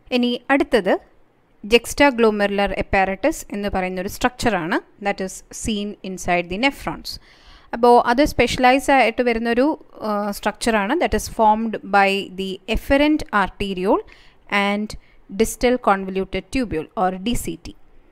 ഇനി അടുത്തത് ജെക്സ്റ്റാഗ്ലോമെറുലർ എപ്പാരറ്റസ് എന്ന് പറയുന്ന ഒരു സ്ട്രക്ചറാണ് that is seen inside the nephrons അപ്പോൾ അത് സ്പെഷ്യലൈസ് ആയിട്ട് വരുന്നൊരു സ്ട്രക്ചറാണ് that is formed by the efferent arteriole and distal convoluted tubule or D C T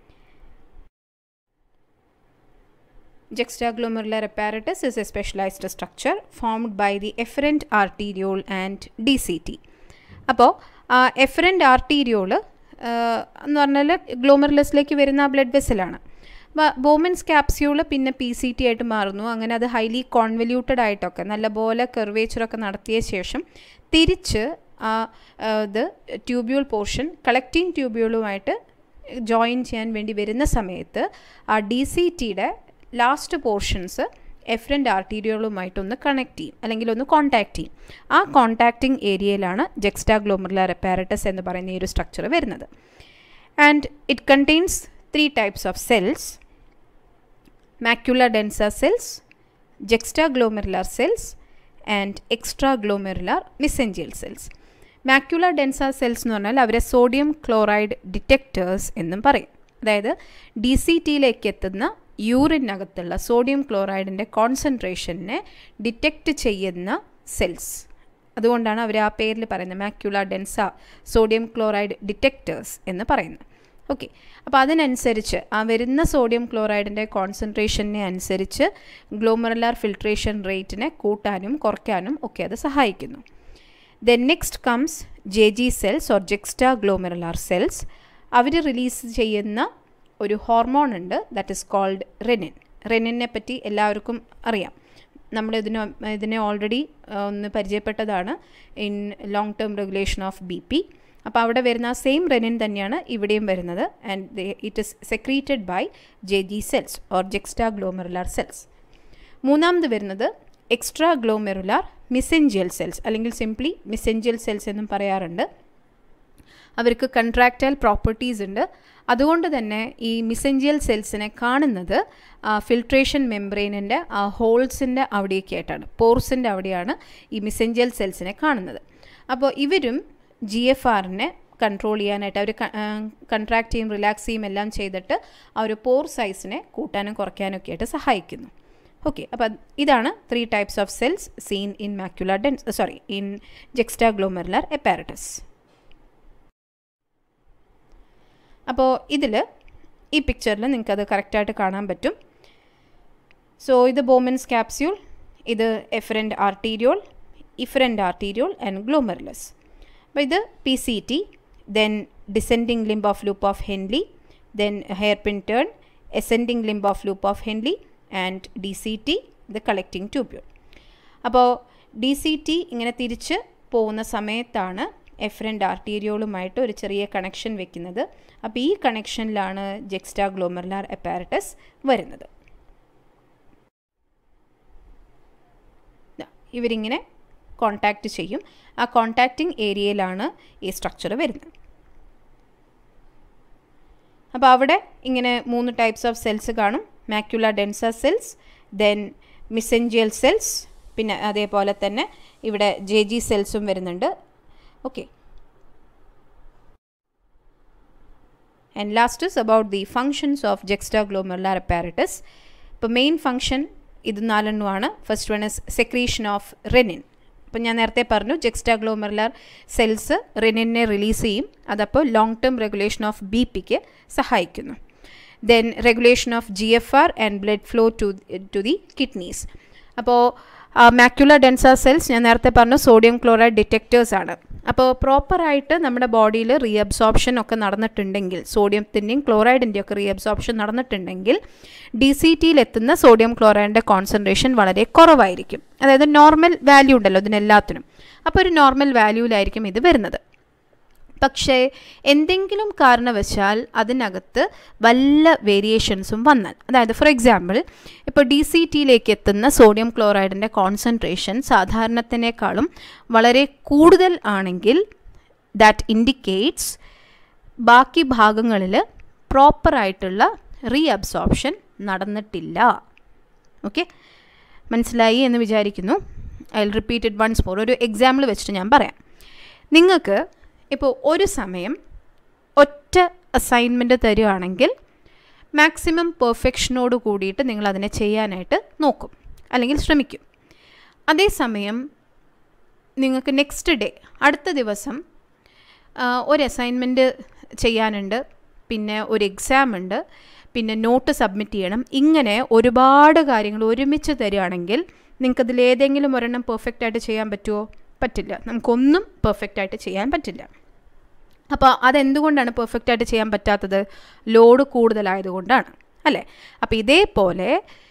Juxtaglomerular apparatus is a specialized structure formed by the efferent arteriole and DCT. അപ്പോൾ efferent arteriole എന്ന് പറഞ്ഞാൽ ഗ്ലോമർലെസ്സിലേക്ക് വരുന്ന ആ blood വെസലാണ് Bowman's capsule പിന്നെ P C T ആയിട്ട് മാറുന്നു അങ്ങനെ അത് ഹൈലി കോൺവല്യൂട്ടഡ് ആയിട്ടൊക്കെ നല്ലപോലെ കെർവേച്ചറൊക്കെ നടത്തിയ ശേഷം തിരിച്ച് ആ ഇത് ട്യൂബ്യൂൾ പോർഷൻ കളക്റ്റിംഗ് ട്യൂബ്യൂളുമായിട്ട് ജോയിൻ ചെയ്യാൻ വേണ്ടി വരുന്ന സമയത്ത് ആ ഡി സി ടിയുടെ ലാസ്റ്റ് പോർഷൻസ് എഫറൻറ്റ് ആർട്ടീരിയോളുമായിട്ടൊന്ന് കണക്ട് ചെയ്യും അല്ലെങ്കിൽ ഒന്ന് കോൺടാക്ട് ചെയ്യും ആ കോൺടാക്റ്റിംഗ് ഏരിയയിലാണ് ജെക്സ്റ്റാഗ്ലോമറുലർ അപ്പാരറ്റസ് എന്ന് പറയുന്ന ഈ ഒരു സ്ട്രക്ചർ വരുന്നത് and it contains three types of cells macular densa cells juxtaglomerular cells and extraglomerular mesangial cells macular densa cells എന്ന് പറഞ്ഞാൽ അവരെ സോഡിയം ക്ലോറൈഡ് ഡിറ്റക്റ്റേഴ്സ് എന്നും പറയും അതായത് ഡി സി ടിയിലേക്ക് എത്തുന്ന യൂറിനകത്തുള്ള സോഡിയം ക്ലോറൈഡിൻ്റെ കോൺസെൻട്രേഷനെ ഡിറ്റക്റ്റ് ചെയ്യുന്ന സെൽസ് അതുകൊണ്ടാണ് അവർ ആ പേരിൽ പറയുന്നത് macula densa sodium chloride detectors എന്ന് പറയുന്നത് ഓക്കെ അപ്പോൾ അതിനനുസരിച്ച് ആ വരുന്ന സോഡിയം ക്ലോറൈഡിൻ്റെ കോൺസെൻട്രേഷനെ അനുസരിച്ച് ഗ്ലോമറുലാർ ഫിൽട്രേഷൻ റേറ്റിനെ കൂട്ടാനും കുറയ്ക്കാനും ഒക്കെ അത് സഹായിക്കുന്നു then next comes J G cells or juxtaglomerular cells അവർ റിലീസ് ചെയ്യുന്ന ഒരു ഹോർമോൺ ഉണ്ട് ദാറ്റ് ഇസ് കോൾഡ് റെനിൻ റെനിനെ പറ്റി എല്ലാവർക്കും അറിയാം നമ്മൾ ഇതിന് ഇതിനെ ഓൾറെഡി ഒന്ന് പരിചയപ്പെട്ടതാണ് in long term regulation of B P അപ്പോൾ അവിടെ വരുന്ന ആ സെയിം റെനിൻ തന്നെയാണ് ഇവിടെയും വരുന്നത് and it is secreted by J G cells or juxtaglomerular cells മൂന്നാമത് വരുന്നത് എക്സ്ട്രാ ഗ്ലോമെറുലാർ മിസെഞ്ചിയൽ സെൽസ് അല്ലെങ്കിൽ സിംപ്ലി മിസെഞ്ചിയൽ സെൽസ് എന്നും പറയാറുണ്ട് അവർക്ക് കൺട്രാക്റ്റൈൽ പ്രോപ്പർട്ടീസ് ഉണ്ട് അതുകൊണ്ട് തന്നെ ഈ മിസെഞ്ചിയൽ സെൽസിനെ കാണുന്നത് ഫിൽട്രേഷൻ മെംബ്രെയിനിൻ്റെ ആ ഹോൾസിൻ്റെ അവിടെയൊക്കെ ആയിട്ടാണ് പോർസിൻ്റെ അവിടെയാണ് ഈ മിസെഞ്ചിയൽ സെൽസിനെ കാണുന്നത് അപ്പോൾ ഇവരും ജി എഫ് ആറിനെ കൺട്രോൾ ചെയ്യാനായിട്ട് അവർ കൺട്രാക്ട് ചെയ്യും റിലാക്സ് ചെയ്യും എല്ലാം ചെയ്തിട്ട് ആ ഒരു പോർ സൈസിനെ കൂട്ടാനും കുറയ്ക്കാനും ഒക്കെ ആയിട്ട് സഹായിക്കുന്നു ഓക്കെ അപ്പോൾ ഇതാണ് three types of cells seen in macular dense sorry in juxtaglomerular apparatus അപ്പോൾ ഇതിൽ ഈ പിക്ചറിൽ നിങ്ങൾക്കത് കറക്റ്റായിട്ട് കാണാൻ പറ്റും സോ ഇത് ബോമൻസ് ക്യാപ്സ്യൂൾ ഇത് efferent arteriole afferent arteriole and glomerulus അപ്പോൾ ഇത് P C T then descending limb of loop of Henle then hairpin turn ascending limb of loop of Henle and D C T ഇത് collecting tubule അപ്പോൾ D C T ഇങ്ങനെ തിരിച്ച് പോകുന്ന സമയത്താണ് efferent ആർട്ടീരിയോളുമായിട്ട് ഒരു ചെറിയ കണക്ഷൻ വെക്കുന്നത് അപ്പോൾ ഈ കണക്ഷനിലാണ് ജെക്സ്റ്റാ ഗ്ലോമർലാർ അപ്പാരറ്റസ് വരുന്നത് ഇവരിങ്ങനെ കോണ്ടാക്റ്റ് ചെയ്യും ആ കോണ്ടാക്റ്റിംഗ് ഏരിയയിലാണ് ഈ സ്ട്രക്ചർ വരുന്നത് അപ്പോൾ അവിടെ ഇങ്ങനെ മൂന്ന് ടൈപ്സ് ഓഫ് സെൽസ് കാണും macula densa cells then mesangial cells പിന്നെ അതേപോലെ തന്നെ ഇവിടെ ജെ ജി സെൽസും വരുന്നുണ്ട് okay and last is about the functions of juxtaglomerular apparatus ഇപ്പോൾ മെയിൻ ഫങ്ഷൻ ഇത് നാലെണ്ണമാണ് first one is secretion of renin അപ്പോൾ ഞാൻ നേരത്തെ പറഞ്ഞു ജെക്സ്റ്റാഗ്ലോമെറുലാർ സെൽസ് റെനിനെ റിലീസ് ചെയ്യും അതപ്പോൾ long term regulation of B പിക്ക് സഹായിക്കുന്നു then regulation of G F R and blood flow to to the kidneys അപ്പോൾ മാക്യുലർ ഡെൻസ സെൽസ് ഞാൻ നേരത്തെ പറഞ്ഞു സോഡിയം ക്ലോറൈഡ് ഡിറ്റക്റ്റേഴ്സ് ആണ് അപ്പോൾ പ്രോപ്പറായിട്ട് നമ്മുടെ ബോഡിയിൽ റീഅബ്സോർപ്ഷൻ ഒക്കെ നടന്നിട്ടുണ്ടെങ്കിൽ സോഡിയത്തിൻ്റെയും ക്ലോറൈഡിൻ്റെയും ഒക്കെ റീഅബ്സോർപ്ഷൻ നടന്നിട്ടുണ്ടെങ്കിൽ ഡി സി ടിയിൽ എത്തുന്ന സോഡിയം ക്ലോറൈഡിൻ്റെ കോൺസെൻട്രേഷൻ വളരെ കുറവായിരിക്കും അതായത് നോർമൽ വാല്യൂ ഉണ്ടല്ലോ ഇതിനെല്ലാത്തിനും അപ്പോൾ ഒരു നോർമൽ വാല്യൂവിലായിരിക്കും ഇത് വരുന്നത് പക്ഷേ എന്തെങ്കിലും കാരണവശാൽ അതിനകത്ത് വല്ല വേരിയേഷൻസും വന്നാൽ അതായത് ഫോർ എക്സാമ്പിൾ ഇപ്പോൾ ഡി സി ടിയിലേക്ക് എത്തുന്ന സോഡിയം ക്ലോറൈഡിൻ്റെ കോൺസെൻട്രേഷൻ സാധാരണത്തിനേക്കാളും വളരെ കൂടുതൽ ആണെങ്കിൽ ദാറ്റ് ഇൻഡിക്കേറ്റ്സ് ബാക്കി ഭാഗങ്ങളിൽ പ്രോപ്പറായിട്ടുള്ള റീഅബ്സോർപ്ഷൻ നടന്നിട്ടില്ല ഓക്കെ മനസ്സിലായി എന്ന് വിചാരിക്കുന്നു I repeat it once more ഒരു എക്സാമ്പിൾ വെച്ചിട്ട് ഞാൻ പറയാം നിങ്ങൾക്ക് ഇപ്പോൾ ഒരു സമയം ഒറ്റ അസൈൻമെൻറ്റ് തരുവാണെങ്കിൽ മാക്സിമം പെർഫെക്ഷനോട് കൂടിയിട്ട് നിങ്ങൾ അതിനെ ചെയ്യാനായിട്ട് നോക്കും അല്ലെങ്കിൽ ശ്രമിക്കും അതേസമയം നിങ്ങൾക്ക് നെക്സ്റ്റ് ഡേ അടുത്ത ദിവസം ആ, ഒരു അസൈൻമെൻറ്റ് ചെയ്യാനുണ്ട് പിന്നെ ഒരു എക്സാം ഉണ്ട് പിന്നെ നോട്ട് സബ്മിറ്റ് ചെയ്യണം ഇങ്ങനെ ഒരുപാട് കാര്യങ്ങൾ ഒരുമിച്ച് തരികയാണെങ്കിൽ നിങ്ങൾക്കതിൽ ഏതെങ്കിലും ഒരെണ്ണം പെർഫെക്റ്റ് ആയിട്ട് ചെയ്യാൻ പറ്റുമോ പറ്റില്ല നമുക്കൊന്നും പെർഫെക്റ്റ് ആയിട്ട് ചെയ്യാൻ പറ്റില്ല അപ്പോൾ അതെന്തുകൊണ്ടാണ് പെർഫെക്റ്റ് ആയിട്ട് ചെയ്യാൻ പറ്റാത്തത് ലോഡ് കൂടുതലായതുകൊണ്ടാണ് അല്ലേ അപ്പോൾ ഇതേപോലെ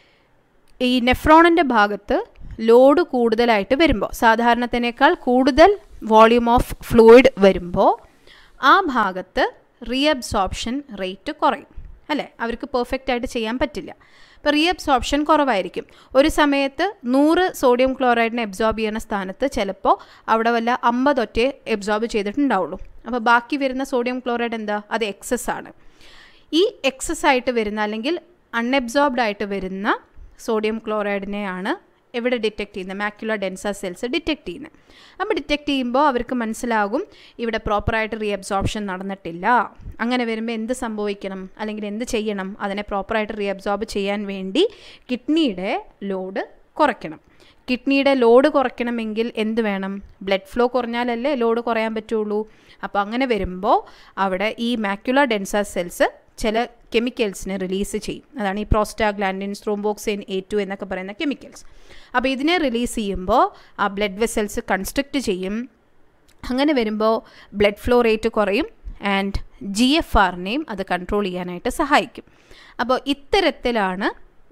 ഈ നെഫ്രോണിൻ്റെ ഭാഗത്ത് ലോഡ് കൂടുതലായിട്ട് വരുമ്പോൾ സാധാരണത്തിനേക്കാൾ കൂടുതൽ വോളിയൂം ഓഫ് ഫ്ലൂയിഡ് വരുമ്പോൾ ആ ഭാഗത്ത് റീഅബ്സോർപ്ഷൻ റേറ്റ് കുറയും അല്ലേ അവർക്ക് പെർഫെക്റ്റ് ആയിട്ട് ചെയ്യാൻ പറ്റില്ല അപ്പോൾ റീഅബ്സോർപ്ഷൻ കുറവായിരിക്കും ഒരു സമയത്ത് നൂറ് സോഡിയം ക്ലോറൈഡിനെ എബ്സോർബ് ചെയ്യുന്ന സ്ഥാനത്ത് ചിലപ്പോൾ അവിടെ വല്ല അമ്പതൊറ്റേ എബ്സോർബ് ചെയ്തിട്ടുണ്ടാവുള്ളൂ അപ്പോൾ ബാക്കി വരുന്ന സോഡിയം ക്ലോറൈഡ് എന്താ അത് എക്സസ് ആണ് ഈ എക്സസ് ആയിട്ട് വരുന്ന അല്ലെങ്കിൽ അൺഎബ്സോർബ്ഡ് ആയിട്ട് വരുന്ന സോഡിയം ക്ലോറൈഡിനെയാണ് എവിടെ ഡിറ്റക്ട് ചെയ്യുന്നത് മാക്യുലർ ഡെൻസ സെൽസ് ഡിറ്റക്ട് ചെയ്യുന്നത് അപ്പോൾ ഡിറ്റക്ട് ചെയ്യുമ്പോൾ അവർക്ക് മനസ്സിലാകും ഇവിടെ പ്രോപ്പറായിട്ട് റീഅബ്സോർപ്ഷൻ നടന്നിട്ടില്ല അങ്ങനെ വരുമ്പോൾ എന്ത് സംഭവിക്കണം അല്ലെങ്കിൽ എന്ത് ചെയ്യണം അതിനെ പ്രോപ്പറായിട്ട് റീഅബ്സോർബ് ചെയ്യാൻ വേണ്ടി കിഡ്നിയുടെ ലോഡ് കുറയ്ക്കണം കിഡ്നിയുടെ ലോഡ് കുറയ്ക്കണമെങ്കിൽ എന്ത് വേണം ബ്ലഡ് ഫ്ലോ കുറഞ്ഞാലല്ലേ ലോഡ് കുറയാൻ പറ്റുള്ളൂ അപ്പോൾ അങ്ങനെ വരുമ്പോൾ അവിടെ ഈ മാക്യുലർ ഡെൻസ സെൽസ് ചില കെമിക്കൽസിനെ റിലീസ് ചെയ്യും അതാണ് ഈ പ്രോസ്റ്റാഗ്ലാൻഡിൻ സ്ട്രോംബോക്സിൻ എ ടു എന്നൊക്കെ പറയുന്ന കെമിക്കൽസ് അപ്പോൾ ഇതിനെ റിലീസ് ചെയ്യുമ്പോൾ ആ ബ്ലഡ് വെസൽസ് കൺസ്ട്രക്റ്റ് ചെയ്യും അങ്ങനെ വരുമ്പോൾ ബ്ലഡ് ഫ്ലോ റേറ്റ് കുറയും ആൻഡ് ജി എഫ് ആറിനെയും അത് കൺട്രോൾ ചെയ്യാനായിട്ട് സഹായിക്കും അപ്പോൾ ഇത്തരത്തിലാണ്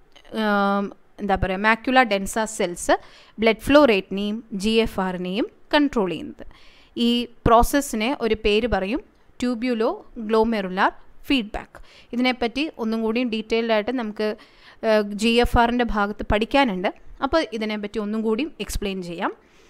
ആം, എന്താ പറയുക macula densa cells blood flow റേറ്റിനെയും ജി എഫ് ആറിനെയും കൺട്രോൾ ചെയ്യുന്നത് ഈ പ്രോസസ്സിനെ ഒരു പേര് പറയും ട്യൂബ്യുലോ ഗ്ലോമെറുലാർ ഫീഡ്ബാക്ക് ഇതിനെപ്പറ്റി ഒന്നും കൂടിയും ഡീറ്റെയിൽഡ് ആയിട്ട് നമുക്ക് ജി എഫ് ആറിൻ്റെ ഭാഗത്ത് പഠിക്കാനുണ്ട് അപ്പോൾ ഇതിനെപ്പറ്റി ഒന്നും കൂടിയും എക്സ്പ്ലെയിൻ ചെയ്യാം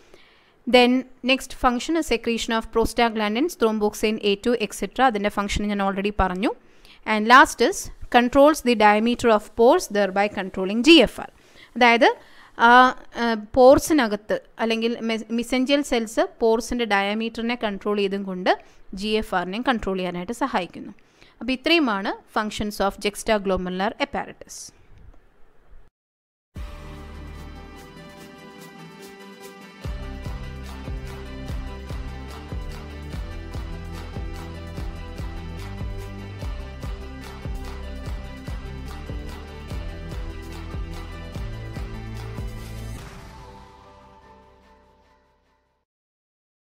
then next function secretion of prostaglandins thromboxane A two etcetera അതിൻ്റെ ഫംഗ്ഷൻ ഞാൻ ഓൾറെഡി പറഞ്ഞു and last is controls the diameter of pores thereby controlling G F R അതായത് ആ പോർസിനകത്ത് അല്ലെങ്കിൽ മിസെഞ്ചൽ സെൽസ് പോർസിൻ്റെ ഡയമീറ്ററിനെ കൺട്രോൾ ചെയ്തും കൊണ്ട് ജി എഫ് ആറിനെയും കൺട്രോൾ ചെയ്യാനായിട്ട് സഹായിക്കുന്നു അപ്പോൾ ഇത്രയുമാണ് ഫങ്ഷൻസ് ഓഫ് ജെക്സ്റ്റാ ഗ്ലോമല്ലാർ എപ്പാരറ്റസ്